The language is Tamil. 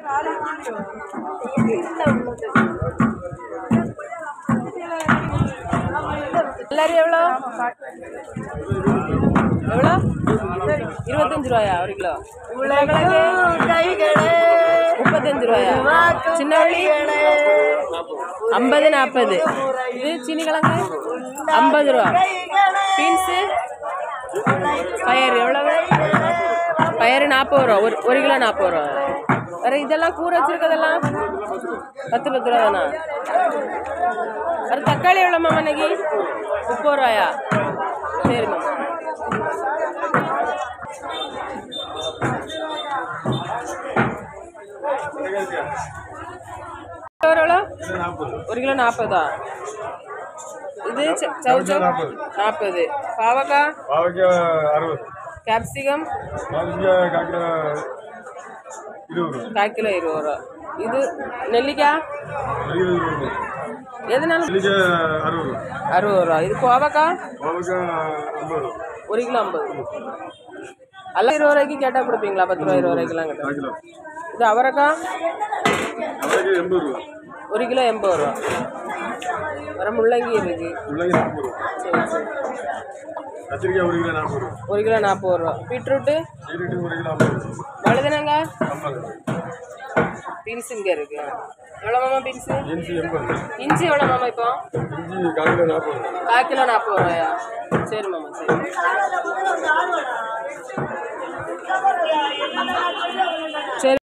எல்லாரும் எவ்வளோ எவ்வளோ இருபத்தஞ்சு ரூபாயா ஒரு கிலோ உருளைக்கிழங்கு முப்பத்தஞ்சு ரூபாயா சின்ன வள்ளி ஐம்பது நாற்பது இது சீனி கிழங்கு ஐம்பது ரூபா பீன்ஸு பயறு எவ்வளவு பயறு நாற்பது ரூபா ஒரு ஒரு கிலோ நாற்பது ரூபா வேற இதெல்லாம் கூற வச்சிருக்கதெல்லாம் பத்து பத்து ரூபா தானா வேற தக்காளி எவ்வளோ மாமா இன்னைக்கு முப்பது ரூபாயா சரி மாமா எவ்வளோ ஒரு கிலோ நாற்பதா இது ச- சௌச்சௌ நாற்பது பாவக்காய் பாவைக்காய் அறுபது கேப்சிகம் பாவைக்காய் காக்கிற இருபது ரூபா கால் கிலோ இருபது ரூபா இது நெல்லிக்காய் இருபது ரூபா எதனால நெல்லிக்காய் அறுபது ரூபா அறுபது ரூபா இது கோவக்காய் பாவைக்காய் ஐம்பது ரூபா ஒரு கிலோ ஐம்பது எல்லாம் இருபது ரூபாய்க்கு கேட்டால் கொடுப்பீங்களா பத்து ரூபா இருபது ரூபாய்க்குலாம் கேட்டால் கால் கிலோ இது அவரைக்காய் பாவைக்காய் எண்பது ரூபா ஒரு கிலோ எண்பது ரூபா வர முள்ளங்கி இருக்கு முள்ளங்கி நாற்பது ரூபா சரி சரி கத்திரிக்காய் ஒரு கிலோ நாற்பது ரூபா ஒரு கிலோ நாற்பது ரூபா பீட்ரூட்டு ஈரட்டு ஒரு கிலோ ஐம்பது ரூபா வழுதுனங்க ஐம்பது பீன்ஸ் இங்கே இருக்கு எவ்வளோ மாமா பீன்ஸு இஞ்சி எண்பது இஞ்சி எவ்வளோ மாமா இப்போ இஞ்சி கால் கிலோ நாற்பது ரூபா கால் கிலோ நாற்பது ரூபாயா சரி மாமா சரி சரி